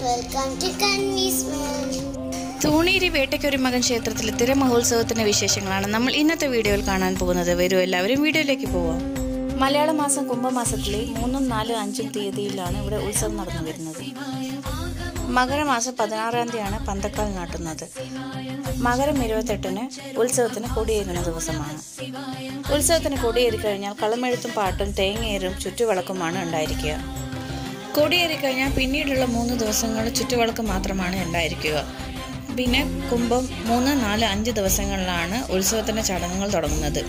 welcome to Kanvees world Thooneeri വേട്ടയ്ക്കൊരു മകൻ ക്ഷേത്രത്തിലെ തിരമഹോത്സവത്തിന്റെ വിശേഷങ്ങളാണ് നമ്മൾ ഇന്നത്തെ വീഡിയോയിൽ കാണാൻ പോകുന്നത് വരും എല്ലാവരും വീഡിയോയിലേക്ക് പോവാം മലയാള മാസം കുംഭമാസത്തിലെ മൂന്നും നാലും അഞ്ചും തീയതിയിലാണ് ഇവിടെ ഉത്സവം നടന്നു വരുന്നത് മകരമാസം പതിനാറാം തീയതിയാണ് പന്തക്കാൽ നാട്ടുന്നത് മകരം ഇരുപത്തെട്ടിന് ഉത്സവത്തിന് കൊടിയേറുന്ന ദിവസമാണ് ഉത്സവത്തിന് കൊടിയേറി കഴിഞ്ഞാൽ കളമെഴുത്തും പാട്ടും തേങ്ങയേറും ചുറ്റുവിളക്കുമാണ് ഉണ്ടായിരിക്കുക കൊടിയേറി കഴിഞ്ഞാൽ പിന്നീടുള്ള മൂന്ന് ദിവസങ്ങൾ ചുറ്റുവിളക്ക് മാത്രമാണ് ഉണ്ടായിരിക്കുക പിന്നെ കുംഭം മൂന്ന് നാല് അഞ്ച് ദിവസങ്ങളിലാണ് ഉത്സവത്തിൻ്റെ ചടങ്ങുകൾ തുടങ്ങുന്നത്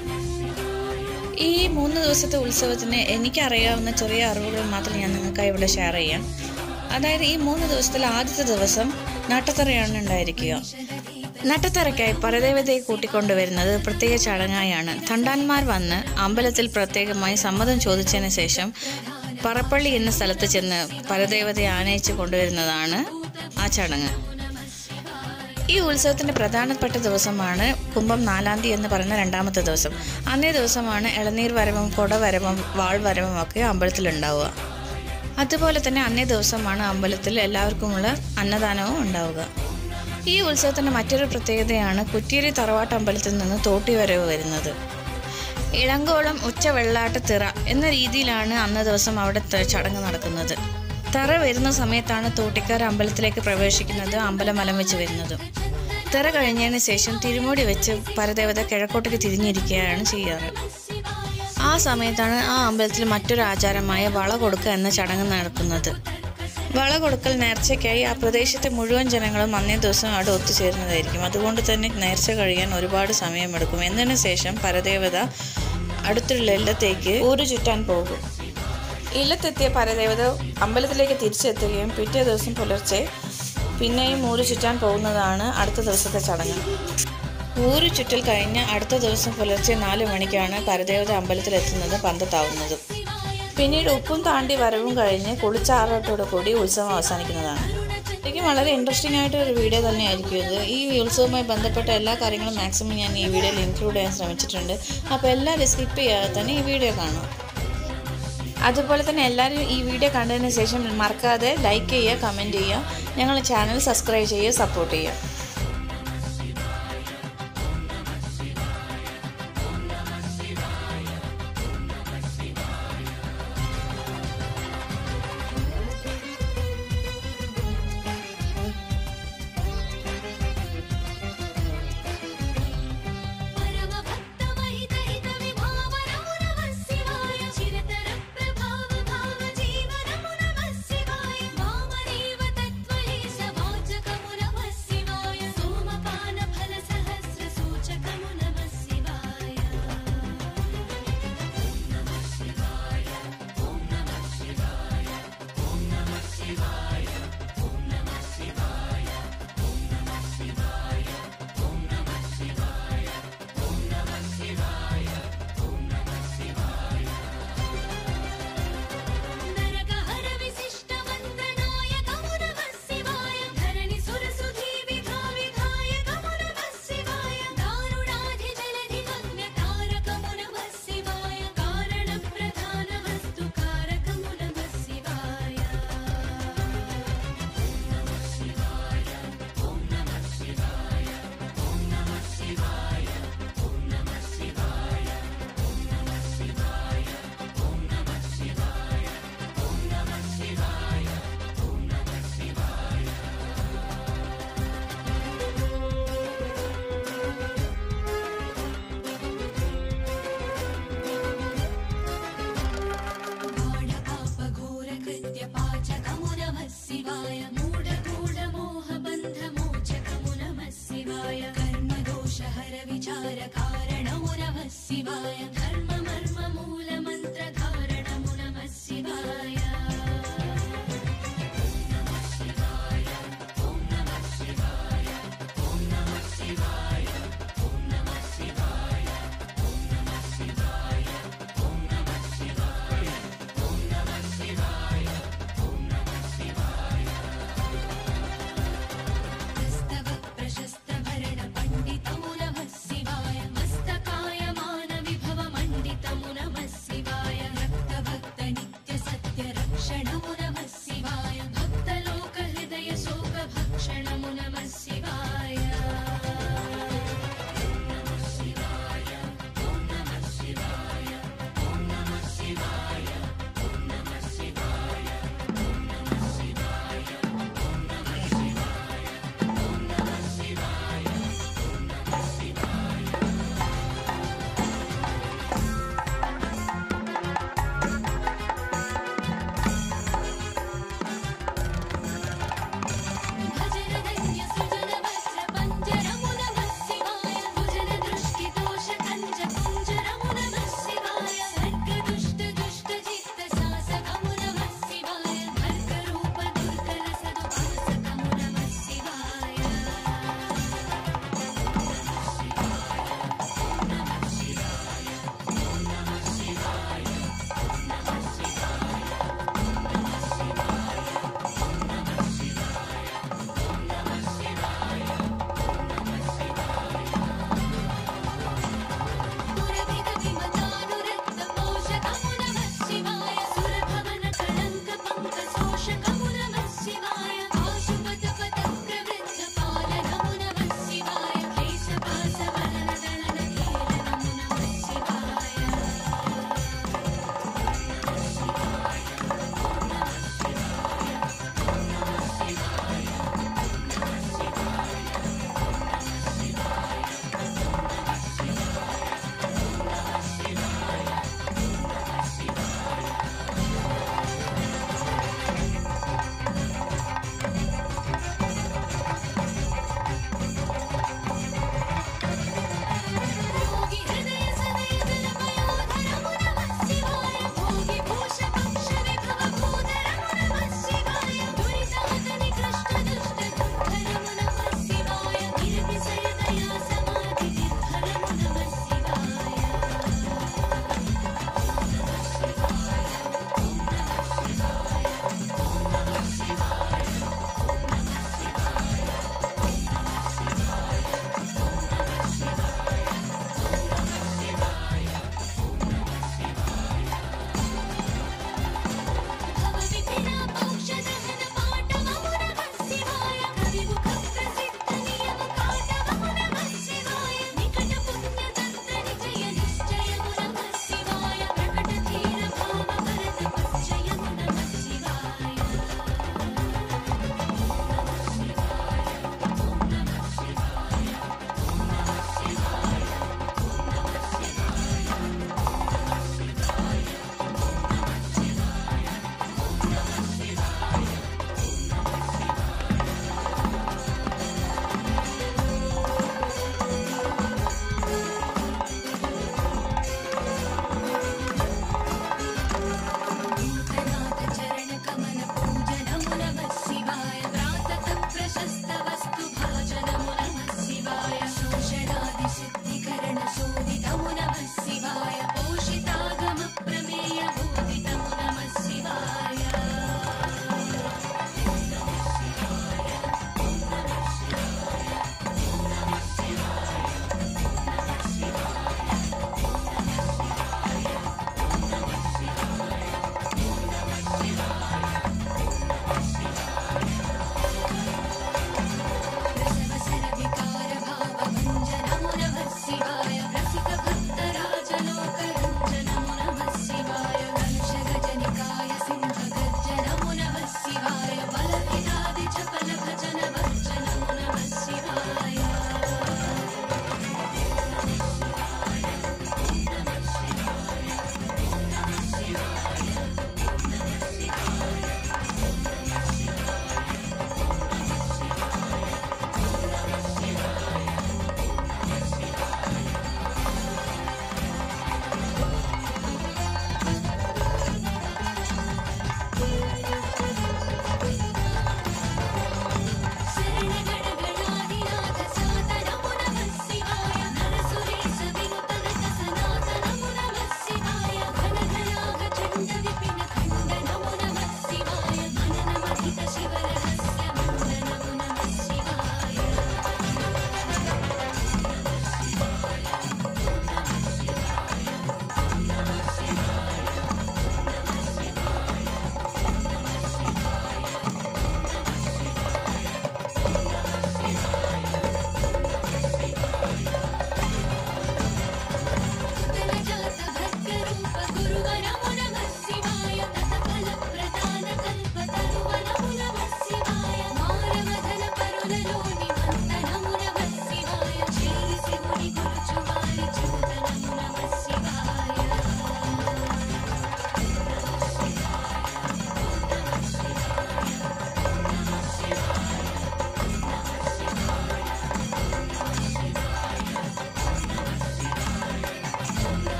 ഈ മൂന്ന് ദിവസത്തെ ഉത്സവത്തിന് എനിക്കറിയാവുന്ന ചെറിയ അറിവുകൾ മാത്രം ഞാൻ നിങ്ങൾക്കായി ഇവിടെ ഷെയർ ചെയ്യാം അതായത് ഈ മൂന്ന് ദിവസത്തിൽ ആദ്യത്തെ ദിവസം നട്ടത്തറയാണ് ഉണ്ടായിരിക്കുക നട്ടത്തറയ്ക്കായി പരദേവതയെ കൂട്ടിക്കൊണ്ടുവരുന്നത് പ്രത്യേക ചടങ്ങായാണ് തണ്ടാന്മാർ വന്ന് അമ്പലത്തിൽ പ്രത്യേകമായി സമ്മതം ചോദിച്ചതിന് ശേഷം പറപ്പള്ളി എന്ന സ്ഥലത്ത് ചെന്ന് പരദേവതയെ ആനയിച്ച് കൊണ്ടുവരുന്നതാണ് ആ ചടങ്ങ് ഈ ഉത്സവത്തിന്റെ പ്രധാനപ്പെട്ട ദിവസമാണ് കുംഭം നാലാം തീയതി എന്ന് പറയുന്ന രണ്ടാമത്തെ ദിവസം അന്നേ ദിവസമാണ് ഇളനീർ വരവും കൊടവരവും വാൾവരവും ഒക്കെ അമ്പലത്തിലുണ്ടാവുക അതുപോലെ തന്നെ അന്നേ ദിവസമാണ് അമ്പലത്തിൽ എല്ലാവർക്കുമുള്ള അന്നദാനവും ഉണ്ടാവുക ഈ ഉത്സവത്തിന്റെ മറ്റൊരു പ്രത്യേകതയാണ് കുറ്റിയേരി തറവാട്ട് അമ്പലത്തിൽ നിന്ന് തോട്ടി വരവ് വരുന്നത് ഇളങ്കോളം ഉച്ച വെള്ളാട്ട് തിറ എന്ന രീതിയിലാണ് അന്ന ദിവസം അവിടെ ത- ചടങ്ങ് നടക്കുന്നത് തിറ വരുന്ന സമയത്താണ് തോട്ടിക്കാർ അമ്പലത്തിലേക്ക് പ്രവേശിക്കുന്നത് അമ്പലം വലം വെച്ച് വരുന്നതും തിറ കഴിഞ്ഞതിന് ശേഷം തിരുമുടി വെച്ച് പരദേവത കിഴക്കോട്ടേക്ക് തിരിഞ്ഞിരിക്കുകയാണ് ചെയ്യാറ് ആ സമയത്താണ് ആ അമ്പലത്തിൽ മറ്റൊരു ആചാരമായ വള കൊടുക്കുക എന്ന ചടങ്ങ് നടക്കുന്നത് വള കൊടുക്കൽ നേർച്ചയ്ക്കായി ആ പ്രദേശത്തെ മുഴുവൻ ജനങ്ങളും അന്നേ ദിവസം അവിടെ ഒത്തുചേരുന്നതായിരിക്കും അതുകൊണ്ട് തന്നെ നേർച്ച കഴിയാൻ ഒരുപാട് സമയമെടുക്കും എന്നതിന് ശേഷം പരദേവത അടുത്തുള്ള ഇല്ലത്തേക്ക് ഊരു ചുറ്റാൻ പോകും ഇല്ലത്തെത്തിയ പരദേവത അമ്പലത്തിലേക്ക് തിരിച്ചെത്തുകയും പിറ്റേ ദിവസം പുലർച്ചെ പിന്നെയും ഊരു ചുറ്റാൻ പോകുന്നതാണ് അടുത്ത ദിവസത്തെ ചടങ്ങ് ഊരു ചുറ്റൽ കഴിഞ്ഞ് അടുത്ത ദിവസം പുലർച്ചെ നാല് മണിക്കാണ് പരദേവത അമ്പലത്തിലെത്തുന്നത് പന്തത്താവുന്നതും പിന്നീട് ഉപ്പും താണ്ടി വരവും കഴിഞ്ഞ് കുളിച്ചാറോട്ടോടു കൂടി ഉത്സവം അവസാനിക്കുന്നതാണ് ശരിക്കും വളരെ ഇൻട്രസ്റ്റിംഗ് ആയിട്ട് ഒരു വീഡിയോ തന്നെയായിരിക്കും ഇത് ഈ ഉത്സവവുമായി ബന്ധപ്പെട്ട എല്ലാ കാര്യങ്ങളും മാക്സിമം ഞാൻ ഈ വീഡിയോയിൽ ഇൻക്ലൂഡ് ചെയ്യാൻ ശ്രമിച്ചിട്ടുണ്ട് അപ്പോൾ എല്ലാവരും സ്കിപ്പ് ചെയ്യാതെ തന്നെ ഈ വീഡിയോ കാണും അതുപോലെ തന്നെ എല്ലാവരും ഈ വീഡിയോ കണ്ടതിന് ശേഷം മറക്കാതെ ലൈക്ക് ചെയ്യുക കമൻറ്റ് ചെയ്യുക ഞങ്ങളുടെ ചാനൽ സബ്സ്ക്രൈബ് ചെയ്യുക സപ്പോർട്ട് ചെയ്യുക परमभक्तमहितहितविभावनमुनमः चिरतरप्रभावभावजीवनमुनमः शिवाय वामदेव तत्त्वलेशवाचकमुनमः शिवाय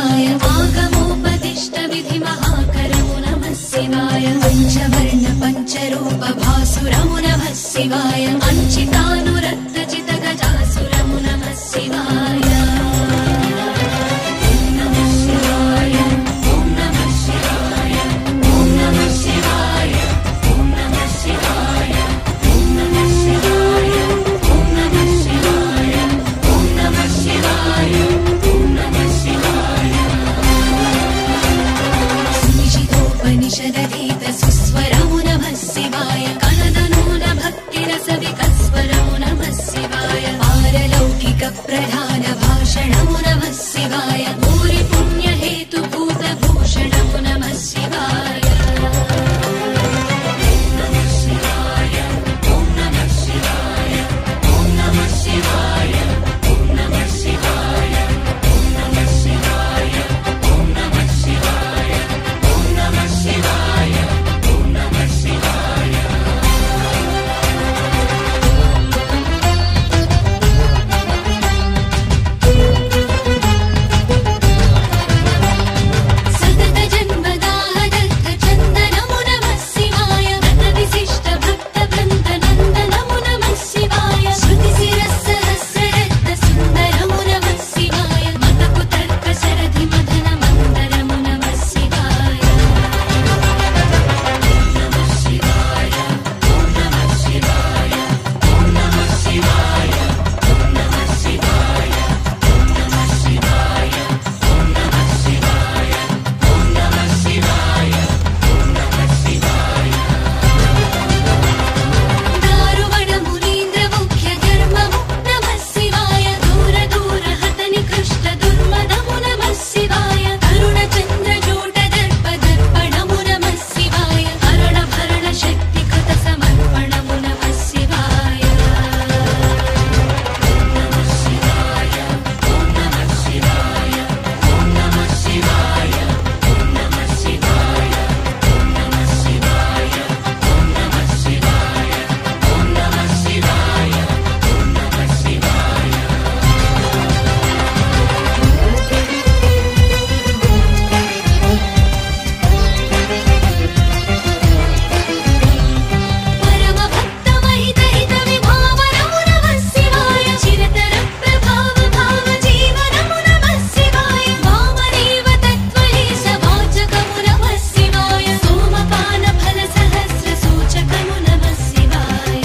शिवाय आगमोपदिष्ट विधि महाकरमु नमः शिवाय पञ्चवर्ण पञ्चरूप भासुरमु नमः शिवाय अञ्चितानुरक्त चित गजासुरमु नमः शिवाय ॐ नमः शिवाय ॐ नमः शिवाय ॐ नमः शिवाय ॐ नमः शिवाय ॐ नमः शिवाय ॐ नमः शिवाय ॐ नमः शिवाय ॐ नमः शिवाय सुनिशितोपनिषदधीत सुस्वरमु नमः शिवाय कनदनून भक्तिरसविकस्वरमु नमः शिवाय पारलौकिक प्रधान भाषणमु नमः शिवाय भूरि पुण्यहेतुभूत भूषणमु नमः शिवाय ॐ नमः शिवाय ॐ नमः शिवाय ॐ नमः शिवाय ॐ नमः शिवाय ॐ नमः शिवाय ॐ नमः शिवाय ॐ नमः शिवाय ॐ नमः शिवाय सतत जन्मदाहदत्त चन्दनमु नमः शिवाय नत विशिष्ट भक्त वृन्द नन्दनमु नमः शिवाय श्रुति शिरस्सहस्ररत्न सुन्दरमु नमः शिवाय मत कुतर्क शरधि मदन मन्दरमु नमः शिवाय नमः शिवाय ॐ नमः शिवाय ॐ नमः शिवाय ॐ नमः शिवाय ॐ नमः शिवाय ॐ नमः शिवाय ॐ नमः शिवाय ॐ नमः शिवाय दारुवण मुनीन्द्र मुख्य धर्ममु नमः शिवाय दूर दूर हत निकृष्ट दुर्मदमु नमः शिवाय तरुण चन्द्र जूट दर्प दर्पणमु नमः शिवाय हरण भरण शक्ति कृत समर्पणमु नमः शिवाय ॐ नमः शिवाय ॐ नमः शिवाय ॐ नमः शिवाय ॐ नमः शिवाय ॐ नमः शिवाय ॐ नमः शिवाय ॐ नमः शिवाय ॐ नमः शिवाय परमभक्तमहितहित विभावनमु नमः शिवाय चिरतर प्रभाव भाव जीवनमु नमः शिवाय वामदेव तत्त्वलेश वाचकमु नमः शिवाय सोमपान फल सहस्र सूचकमु नमः शिवाय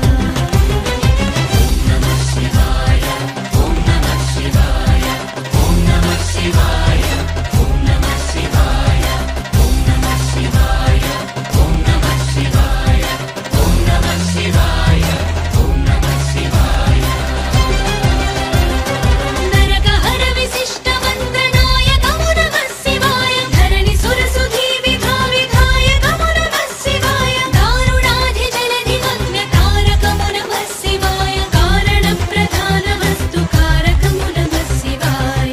नमः शिवाय ॐ नमः शिवाय ॐ नमः शिवाय ॐ नमः शिवाय ॐ नमः शिवाय ॐ नमः शिवाय ॐ नमः शिवाय ॐ नमः शिवाय नरकहर विशिष्ट मन्त्रनायकमु नमः शिवाय धरणि सुरसुधी विधा विधायकमु नमः शिवाय दारुणाधि जलधि मग्नतारकमु नमः शिवाय कारणप्रधान वस्तु कारकमु नमः शिवाय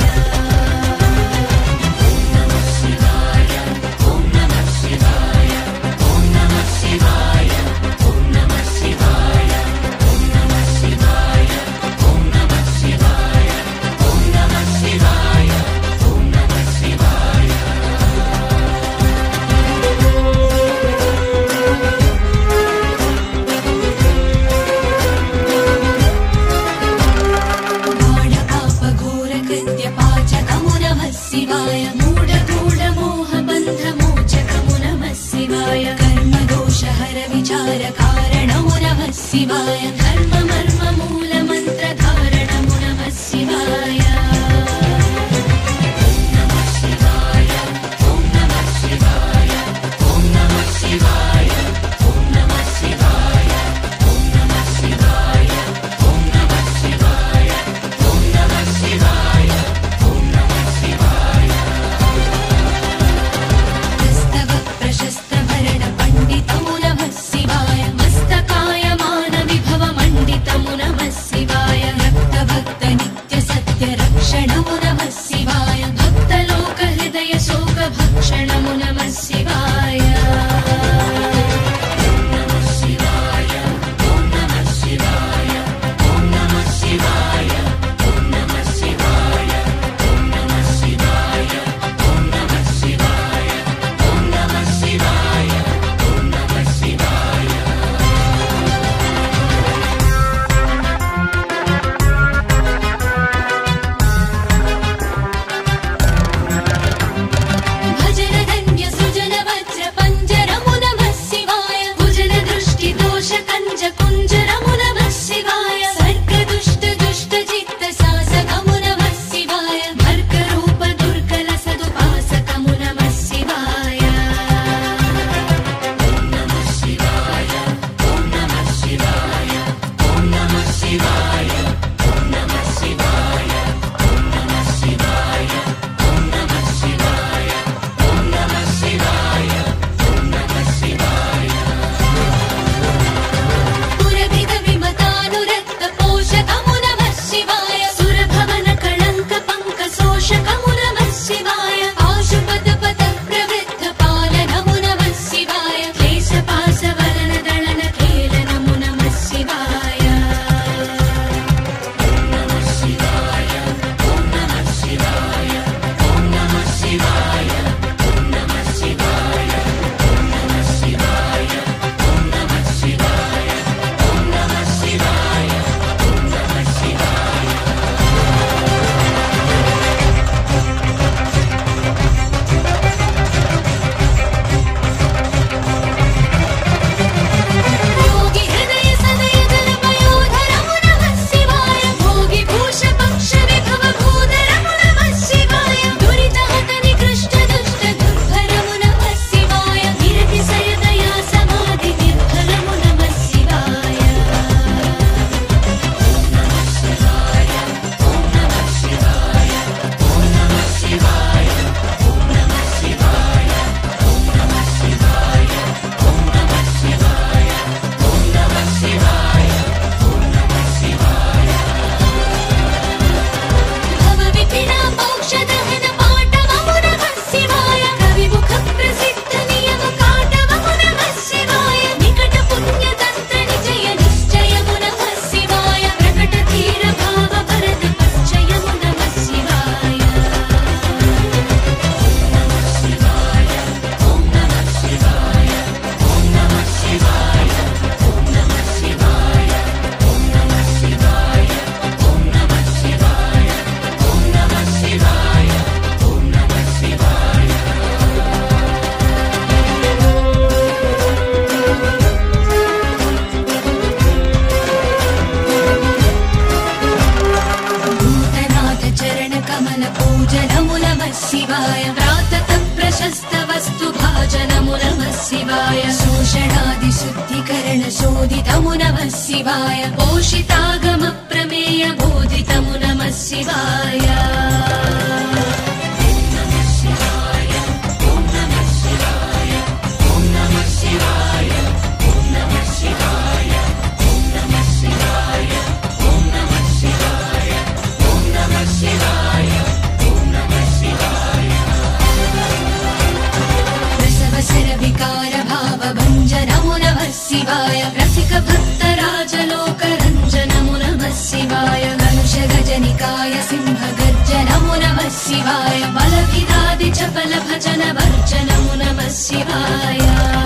नमः शिवाय ॐ नमः शिवाय ॐ नमः शिवाय ॐ नमः शिवाय ॐ नमः शिवाय ॐ नमः शिवाय ॐ नमः शिवाय ॐ नमः शिवाय घोरकृत्य पाचकमु नमः शिवाय मूढगूढमोहबन्धमोचकमु नमः शिवाय कर्मदोषहर विचार कारणमु नमः शिवाय धर्ममर्ममूलमन्त्रधारणमु नमः शिवाय ॐ नमः शिवाय ॐ नमः शिवाय ॐ नमः शिवाय ॐ नमः शिवाय ॐ नमः शिवाय ॐ नमः शिवाय ॐ नमः शिवाय ॐ नमः शिवाय स्तव प्रशस्त भरण पण्डितमु नमः शिवाय मस्तकाय मान विभव मण्डितमु नमः शिवाय रक्तभक्त नित्य सत्य शिवाय प्रातः प्रशस्त वस्तु भाजनमु नमः शिवाय शोषणादिशुद्धिकरण शोधितमु नमः शिवाय पोषितागम प्रमेय बोधितमु नमः शिवाय रसवसर विकार भाव भञ्जनमु नमः शिवाय रसिक भक्त राजलोक रञ्जनमु नमः शिवाय कलुष गजनिकाय सिंह गर्जनमु नमः शिवाय बलविदादि चपल भजन वर्जनमु नमः शिवाय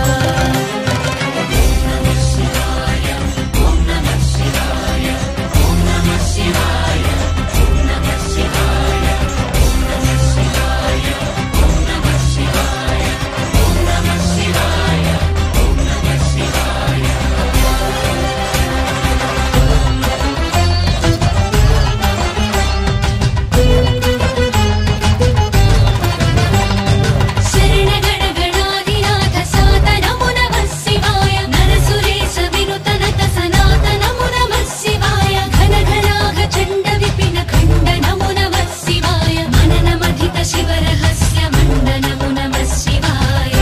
शरणगणगणाधिनाथ सातनमु नमः शिवाय नरसुरेश विनुतनत सनातनमु नमः शिवाय घन घनाघ चण्ड विपिन खण्ड नमो नमः शिवाय मननमधित शिवरहस्य मण्डनमु नमः शिवाय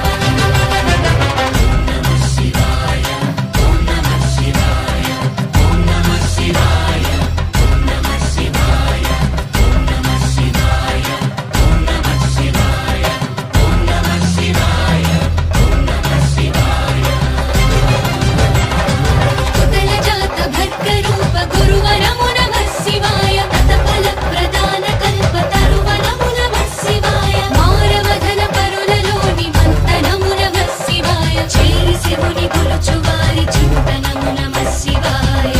कुतलजात भर्गरूप गुरुवरमु नमः शिवाय ततफल प्रदान कल्प तरुवनमु नमः शिवाय मारवधन परुललोनि मन्तनमु नमः शिवाय చేరిసి ముని గురుచువారి చింతనము నమః శివాయ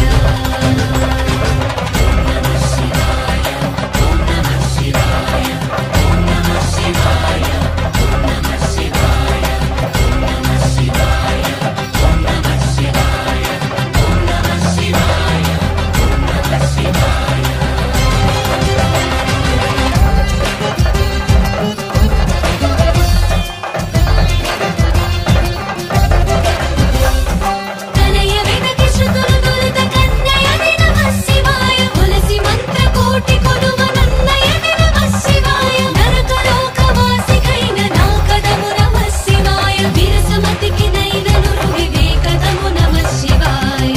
కనయ వెనకి శృతులు దురిత కన్నయని నమః శివాయ తులసి మంత్ర కోటి కొలువనన్నయని నమః శివాయ నరకలోకవాసికైన నాకదము నమః శివాయ విరసమతికి నైనను వివేకదము నమః శివాయ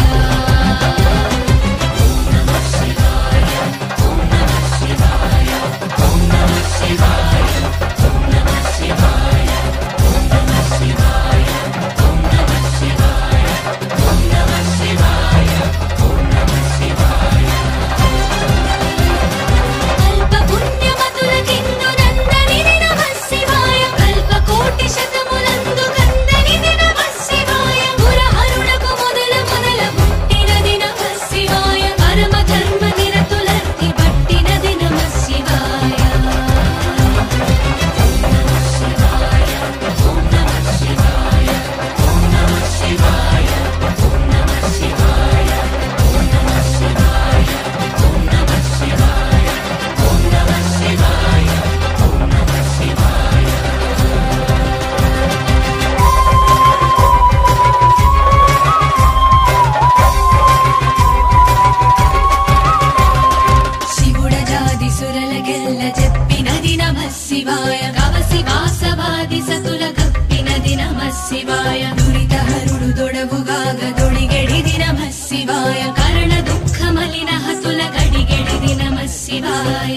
కల్ప పుణ్యమతులకిందు నందనిది నమః శివాయ కల్ప కోటి శతములందు కందనిది నమః శివాయ పురహరుడకు మొదల మొదల పుట్టినది నమః శివాయ పరమ ధర్మ నిరతులర్తి పట్టినది నమః శివాయ శివుడ జాది సురల గెల్ల చెప్పినది నమః శివాయ కవసి వాసవాది సతుల కప్పినది నమః శివాయ దురిత హరుడు దొడవుగాగ దొడిగెడిది నమః శివాయ కరణ దుఃఖ మలిన హతుల గడిగెడిది నమః శివాయ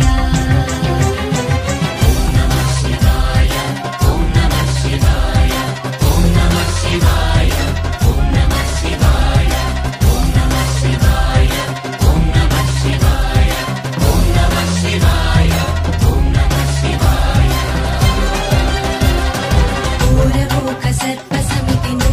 పూరవోక సర్ప సమితి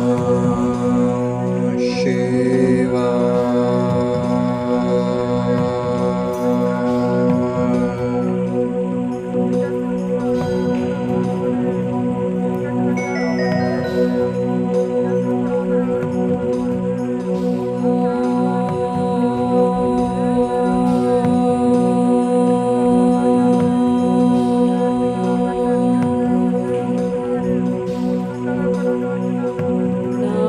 Nam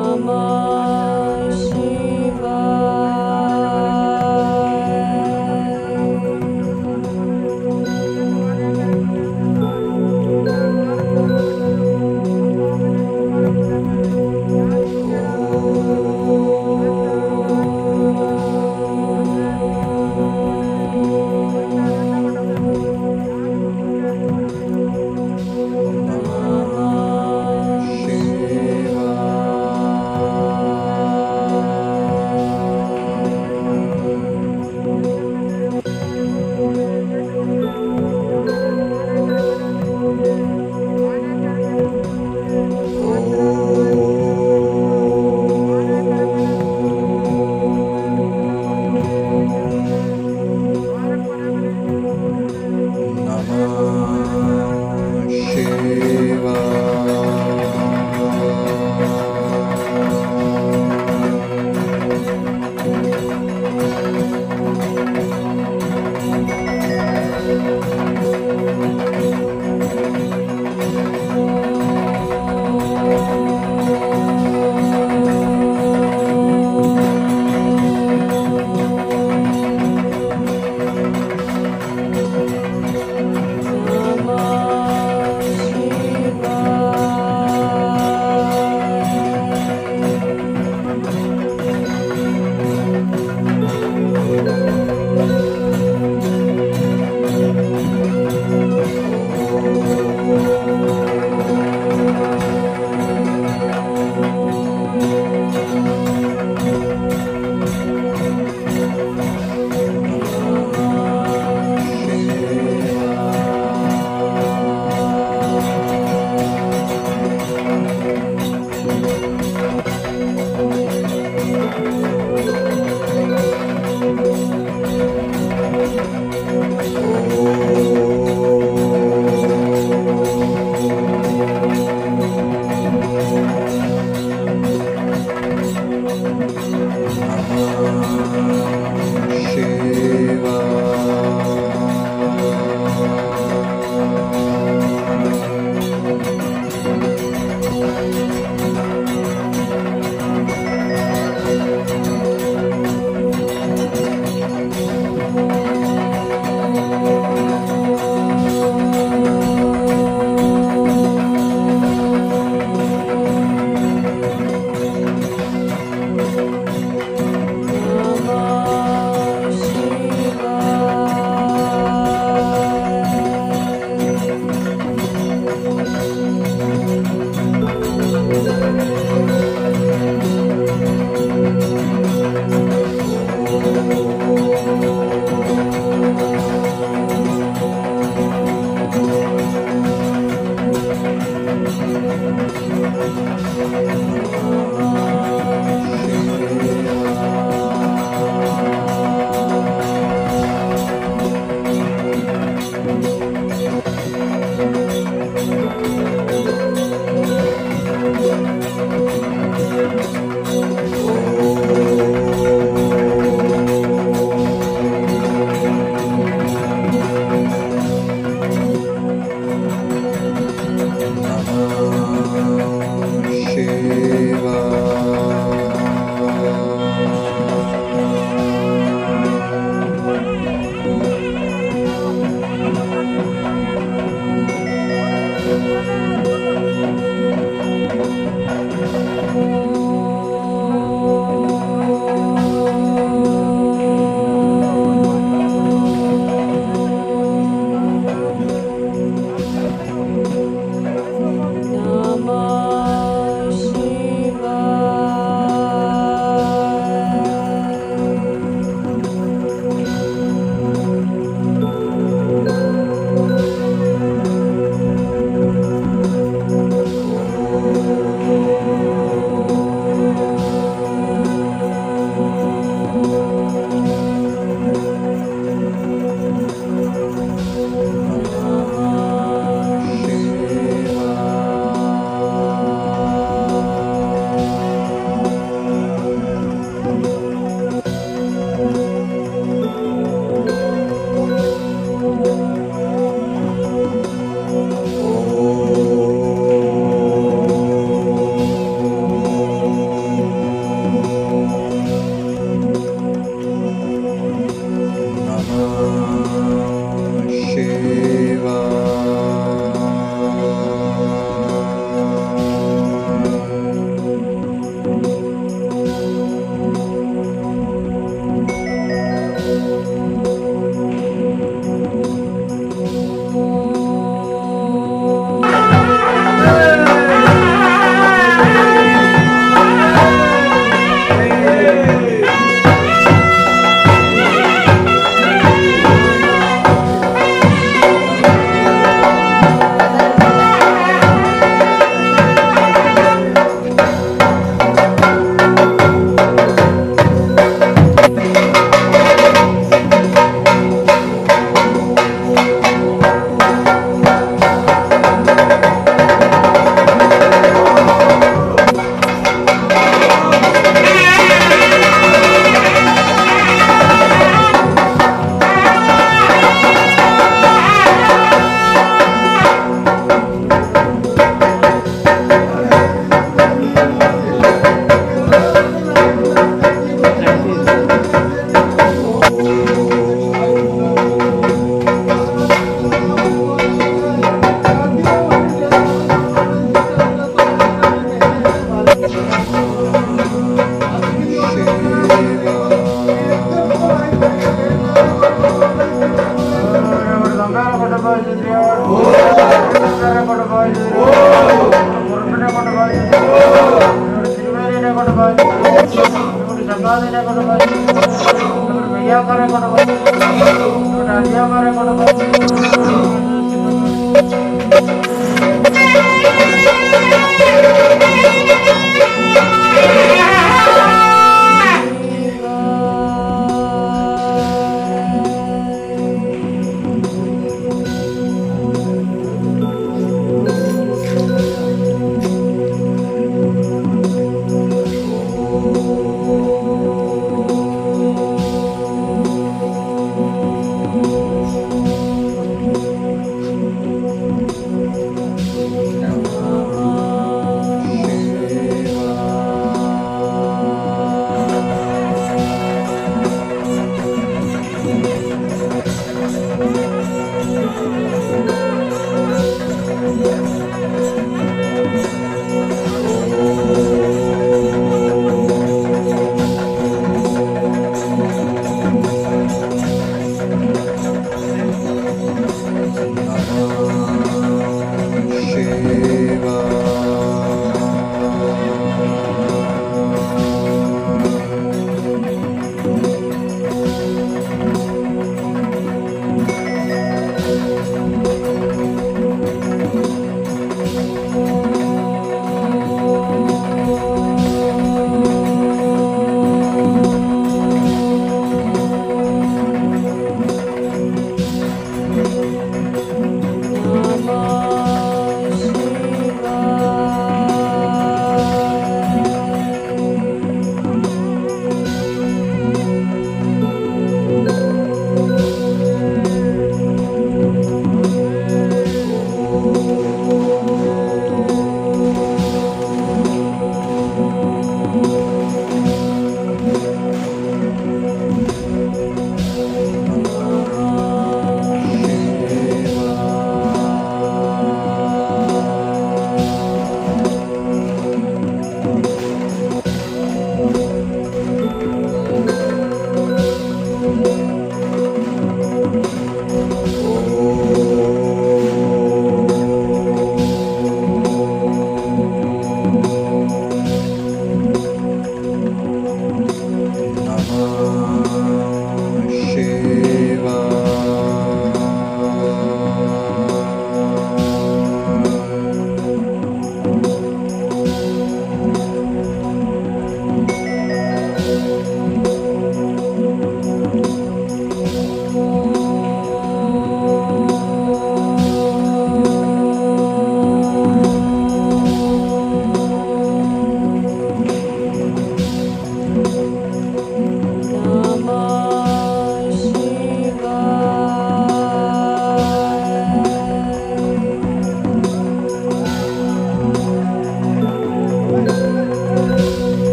കൊണ്ട്